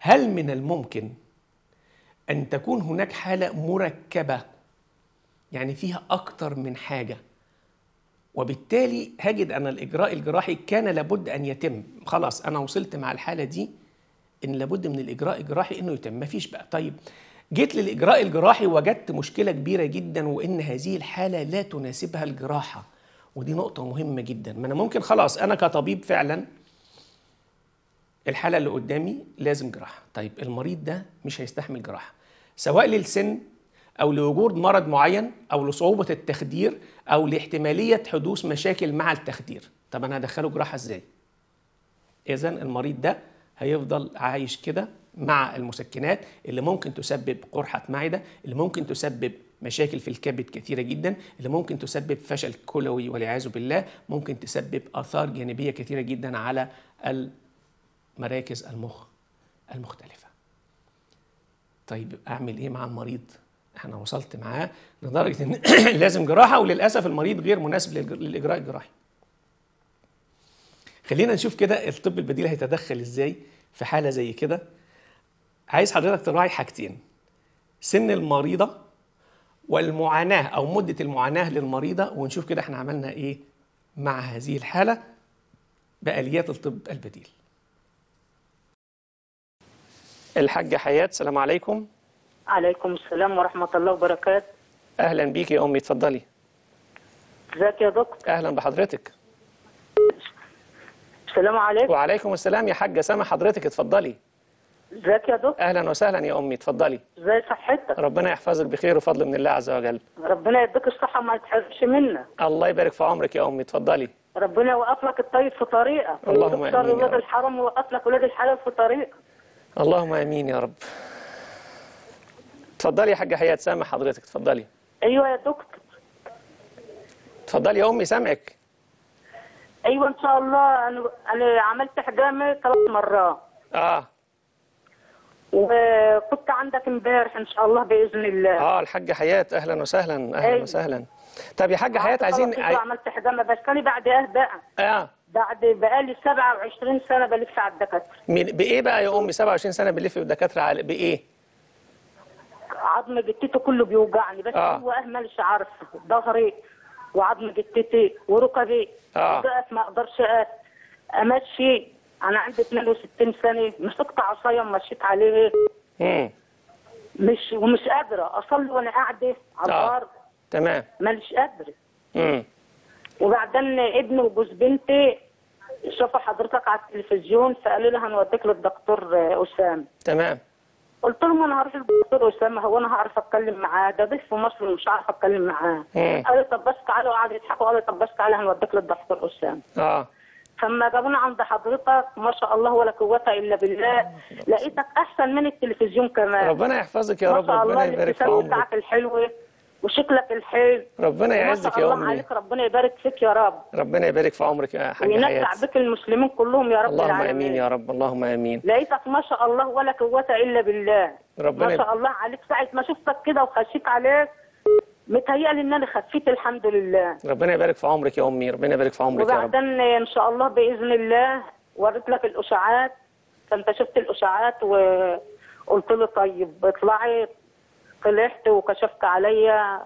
هل من الممكن ان تكون هناك حاله مركبه يعني فيها اكتر من حاجه وبالتالي هجد ان الاجراء الجراحي كان لابد ان يتم خلاص انا وصلت مع الحاله دي ان لابد من الاجراء الجراحي انه يتم مفيش بقى طيب جيت للاجراء الجراحي وجدت مشكله كبيره جدا وان هذه الحاله لا تناسبها الجراحه ودي نقطه مهمه جدا ما انا ممكن خلاص انا كطبيب فعلا الحاله اللي قدامي لازم جراحه طيب المريض ده مش هيستحمل جراحه سواء للسن او لوجود مرض معين او لصعوبه التخدير او لاحتماليه حدوث مشاكل مع التخدير طب انا هدخله جراحه ازاي اذا المريض ده هيفضل عايش كده مع المسكنات اللي ممكن تسبب قرحه معده اللي ممكن تسبب مشاكل في الكبد كثيرة جدا اللي ممكن تسبب فشل كلوي والعياذ بالله ممكن تسبب آثار جانبية كثيرة جدا على مراكز المخ المختلفة طيب أعمل إيه مع المريض؟ أنا وصلت معاه لدرجة إن لازم جراحة وللأسف المريض غير مناسب للج- للإجراء الجراحي خلينا نشوف كده الطب البديل هيتدخل إزاي في حالة زي كده عايز حضرتك تراعي حاجتين سن المريضة والمعاناة أو مدة المعاناة للمريضة ونشوف كده احنا عملنا إيه مع هذه الحالة بآليات الطب البديل الحاجة حياة السلام عليكم عليكم السلام ورحمة الله وبركاته أهلا بيك يا أمي اتفضلي ازيك يا دكتور أهلا بحضرتك السلام عليكم وعليكم السلام يا حاجة سامع حضرتك اتفضلي ازيك يا دكتور أهلا وسهلا يا أمي اتفضلي ازاي صحتك ربنا يحفظك بخير وفضل من الله عز وجل ربنا يديك الصحة ما يتحرمش منك الله يبارك في عمرك يا أمي اتفضلي ربنا يوقف لك الطيب في طريقك اللهم ويكسر آمين يا ولاد رب. الحرام ويوقف لك ولاد الحلال في طريقك اللهم آمين يا رب اتفضلي يا حاجة حياة سامع حضرتك اتفضلي ايوه يا دكتور اتفضلي يا أمي سامعك ايوه ان شاء الله انا انا عملت حجامي ثلاث مرات اه وكنت عندك امبارح ان شاء الله باذن الله اه الحاجة حياة أهلا وسهلا أهلا أيوة. وسهلا طب يا حاجة حياة قعدت عايزين ثلاث أسبوع عملت حجامه بس كان بعد ايه بقى اه بعد بقالي 27 سنه بلف على الدكاتره من بإيه بقى يا أمي 27 سنة بنلف بالدكاترة على بإيه؟ عظم جتتي كله بيوجعني بس آه. هو اهمل عارف ظهري وعظم جتتي وركبي آه. وقف ما اقدرش أقف. امشي انا عندي 62 سنه مسكت عصايه ومشيت عليه امم مش ومش قادره اصلي وانا قاعده على آه. الارض تمام ماليش قادره امم وبعدين ابني وجوز بنتي شافوا حضرتك على التلفزيون فقالوا لي هنوديك للدكتور آه، اسامه تمام قلت لهم انا هروح للدكتور اسامه هو انا هعرف اتكلم معاه ده ضيف في مصر ومش عارف اتكلم معاه مم. قال لي طب بس تعالى وقعدوا يضحكوا قال لي طب بس تعالى هنوديك للدكتور اسامه اه فلما جابونا عند حضرتك ما شاء الله ولا قوه الا بالله لقيتك احسن من التلفزيون كمان ربنا يحفظك يا ما رب شاء ربنا الله يبارك في الابتسامه عمرك بتاعك الحلوه وشكلك الحلو ربنا ما يعزك شاء يا الله أمي عليك ربنا يبارك فيك يا رب ربنا يبارك في عمرك يا حاجة وينفع حياة بك المسلمين كلهم يا رب اللهم العالمين آمين يا رب اللهم آمين لقيتك ما شاء الله ولا قوة إلا بالله ربنا ما شاء الله عليك ساعة ما شفتك كده وخشيت عليك متهيألي إن أنا خفيت الحمد لله ربنا يبارك في عمرك يا أمي ربنا يبارك في عمرك يا رب وبعدين إن شاء الله بإذن الله وريت لك الأشعاعات فأنت شفت الأشعاعات وقلت له طيب اطلعي طلعت وكشفت عليا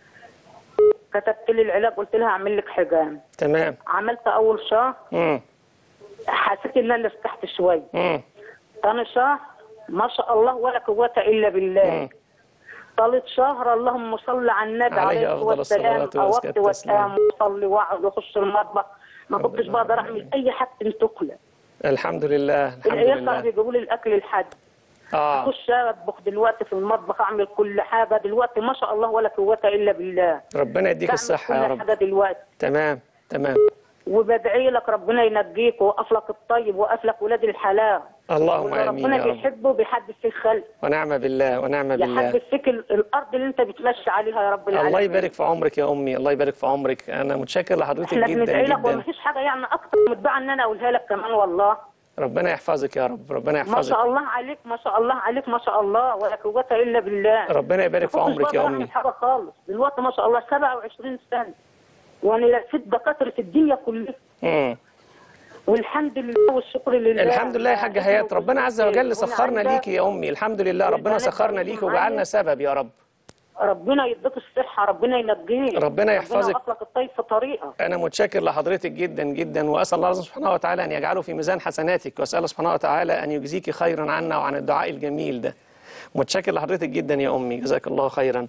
كتبت لي العلاج قلت لها هعمل لك حجام تمام عملت أول شهر امم حسيت إن أنا ارتحت شوية امم ثاني شهر ما شاء الله ولا قوة إلا بالله مم. ثالث شهر اللهم صل على النبي عليه عليه أفضل الصلاة والسلام الصلاة وأزكى أوقت التسليم. وأتقام وأصلي وأقعد وأخش المطبخ ما كنتش ربنا بقدر يبارك أعمل أي حاجة تاكلها الحمد لله الحمد العيال لله بيجيبوا لي الأكل لحد اه أخش أطبخ دلوقتي في المطبخ أعمل كل حاجة دلوقتي ما شاء الله ولا قوة إلا بالله ربنا يديك بعمل الصحة يا كل رب حاجة دلوقتي تمام تمام وبدعي لك ربنا ينجيك ويوقف لك الطيب ويوقف لك ولاد الحلال اللهم واللي آمين ربنا يا رب بيحبه بيحبب في الخلق ونعم بالله ونعم بالله يحبب فيك ال- الارض اللي انت بتمشي عليها يا رب العالمين الله يبارك في عمرك يا أمي الله يبارك في عمرك أنا متشكر لحضرتك احنا جدا بندعي لك جدا ومفيش حاجه يعني اكتر متبعه ان انا اقولها لك كمان والله ربنا يحفظك يا رب ربنا ما يحفظك شاء الله عليك ما شاء الله عليك ما شاء الله ولا قوه الا بالله ربنا يبارك في ما كنتش عمرك بقدر يا أعمل أمي حاجه خالص دلوقتي ما شاء الله 27 سنه وانا لفيت دكاتره الدنيا كلها امم والحمد لله والشكر لله الحمد لله يا حاجه حياه ربنا عز وجل سخرنا ليكي يا امي الحمد لله ربنا والبنات سخرنا برضه ليكي معايا. وجعلنا سبب يا رب ربنا يديك الصحه ربنا ينجيك ربنا يحفظك. ربنا لك الطيب في طريقك أنا متشكر لحضرتك جدا جدا وأسأل الله سبحانه وتعالى أن يجعله في ميزان حسناتك وأسأل الله سبحانه وتعالى أن يجزيك خيرا عنا وعن الدعاء الجميل ده متشكر لحضرتك جدا يا أمي جزاك الله خيرا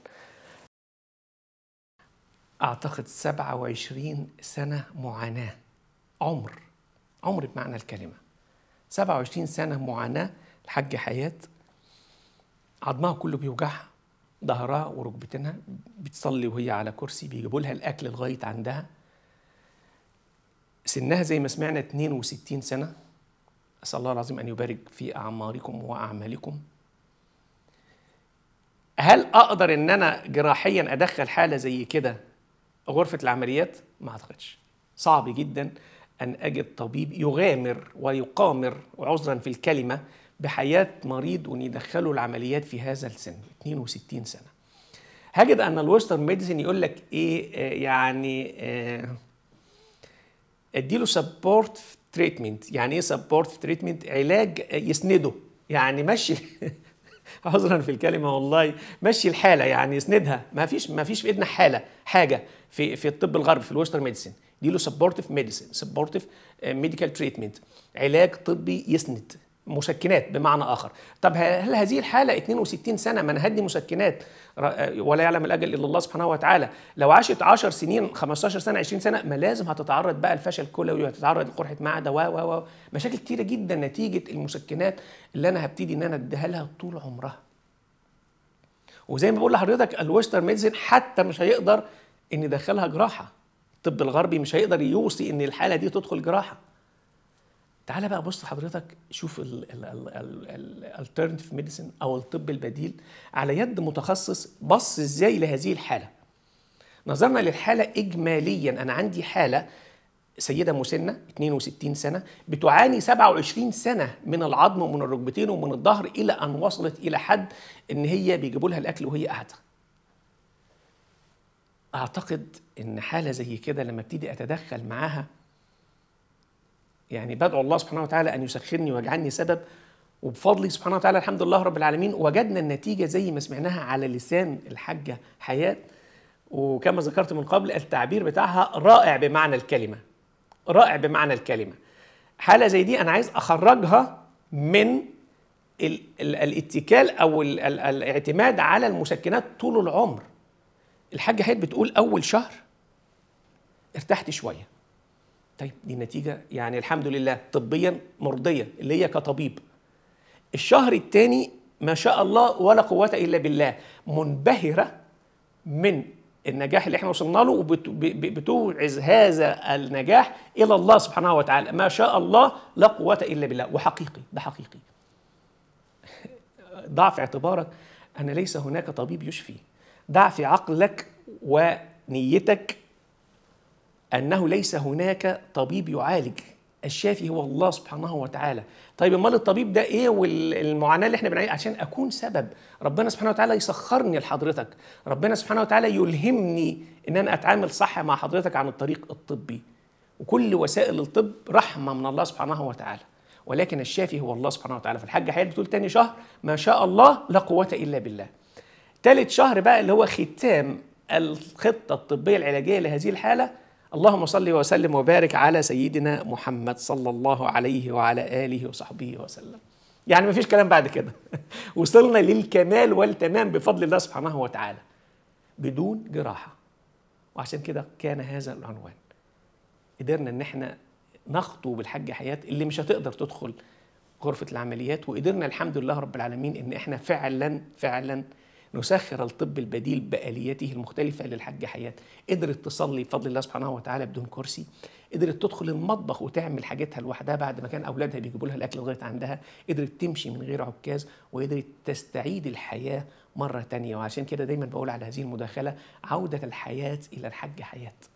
أعتقد 27 سنة معاناة عمر عمر بمعنى الكلمة 27 سنة معاناة الحاج حياة عظمها كله بيوجعها ظهرها وركبتها بتصلي وهي على كرسي بيجيبوا لها الاكل لغايه عندها سنها زي ما سمعنا 62 سنه اسال الله العظيم ان يبارك في اعماركم واعمالكم هل اقدر ان انا جراحيا ادخل حاله زي كده غرفه العمليات ما اعتقدش صعب جدا ان اجد طبيب يغامر ويقامر وعذرا في الكلمه بحياه مريض وان يدخله العمليات في هذا السن 62 سنه هجد ان الويسترن ميديسين يقول لك ايه آه، يعني آه، اديله سبورت تريتمنت يعني ايه سبورت تريتمنت علاج آه، يسنده يعني مشي عذرا في الكلمه والله مشي الحاله يعني يسندها ما فيش ما فيش في ايدنا حاله حاجه في في الطب الغربي في الويسترن ميديسين دي له سبورتيف ميديسين سبورتيف ميديكال تريتمنت علاج طبي يسند مسكنات بمعنى اخر طب هل هذه الحاله 62 سنه ما انا هدي مسكنات ر- ولا يعلم الاجل الا الله سبحانه وتعالى لو عاشت 10 سنين 15 سنه 20 سنه ما لازم هتتعرض بقى لفشل كلوي وهتتعرض لقرحه معده و و و مشاكل كتيره جدا نتيجه المسكنات اللي انا هبتدي ان انا اديها لها طول عمرها وزي ما بقول لحضرتك الويسترن ميديسين حتى مش هيقدر ان يدخلها جراحه الطب الغربي مش هيقدر يوصي ان الحاله دي تدخل جراحه تعالى بقى بص حضرتك شوف الالترناتيف ميديسين او الطب البديل على يد متخصص بص ازاي لهذه الحاله نظرنا للحاله اجماليا انا عندي حاله سيده مسنه 62 سنه بتعاني 27 سنه من العظم ومن الركبتين ومن الظهر الى ان وصلت الى حد ان هي بيجيبوا لها الاكل وهي قاعده اعتقد ان حاله زي كده لما ابتدي اتدخل معاها يعني بدعو الله سبحانه وتعالى ان يسخرني ويجعلني سبب وبفضلي سبحانه وتعالى الحمد لله رب العالمين وجدنا النتيجه زي ما سمعناها على لسان الحاجه حياه وكما ذكرت من قبل التعبير بتاعها رائع بمعنى الكلمه رائع بمعنى الكلمه حاله زي دي انا عايز اخرجها من ال ال الاتكال او ال ال الاعتماد على المسكنات طول العمر الحاجه حياه بتقول اول شهر ارتحت شويه طيب دي نتيجة يعني الحمد لله طبيا مرضية اللي هي كطبيب الشهر الثاني ما شاء الله ولا قوة إلا بالله منبهرة من النجاح اللي احنا وصلنا له وبتوعز هذا النجاح إلى الله سبحانه وتعالى ما شاء الله لا قوة إلا بالله وحقيقي ده حقيقي ضع في اعتبارك أن ليس هناك طبيب يشفي ضع في عقلك ونيتك انه ليس هناك طبيب يعالج الشافي هو الله سبحانه وتعالى طيب امال الطبيب ده ايه والمعاناه اللي احنا بنعيشها عشان اكون سبب ربنا سبحانه وتعالى يسخرني لحضرتك ربنا سبحانه وتعالى يلهمني ان انا اتعامل صح مع حضرتك عن الطريق الطبي وكل وسائل الطب رحمه من الله سبحانه وتعالى ولكن الشافي هو الله سبحانه وتعالى فالحاجه حياه بتقول تاني شهر ما شاء الله لا قوه الا بالله ثالث شهر بقى اللي هو ختام الخطه الطبيه العلاجيه لهذه الحاله اللهم صل وسلم وبارك على سيدنا محمد صلى الله عليه وعلى اله وصحبه وسلم. يعني ما فيش كلام بعد كده. وصلنا للكمال والتمام بفضل الله سبحانه وتعالى. بدون جراحه. وعشان كده كان هذا العنوان. قدرنا ان احنا نخطو بالحاج حياه اللي مش هتقدر تدخل غرفه العمليات وقدرنا الحمد لله رب العالمين ان احنا فعلا فعلا نسخر الطب البديل بآليته المختلفة للحاج حياة قدرت تصلي بفضل الله سبحانه وتعالى بدون كرسي قدرت تدخل المطبخ وتعمل حاجتها لوحدها بعد ما كان أولادها بيجيبوا لها الأكل لغاية عندها قدرت تمشي من غير عكاز وقدرت تستعيد الحياة مرة تانية وعشان كده دايما بقول على هذه المداخلة عودة الحياة إلى الحاج حياة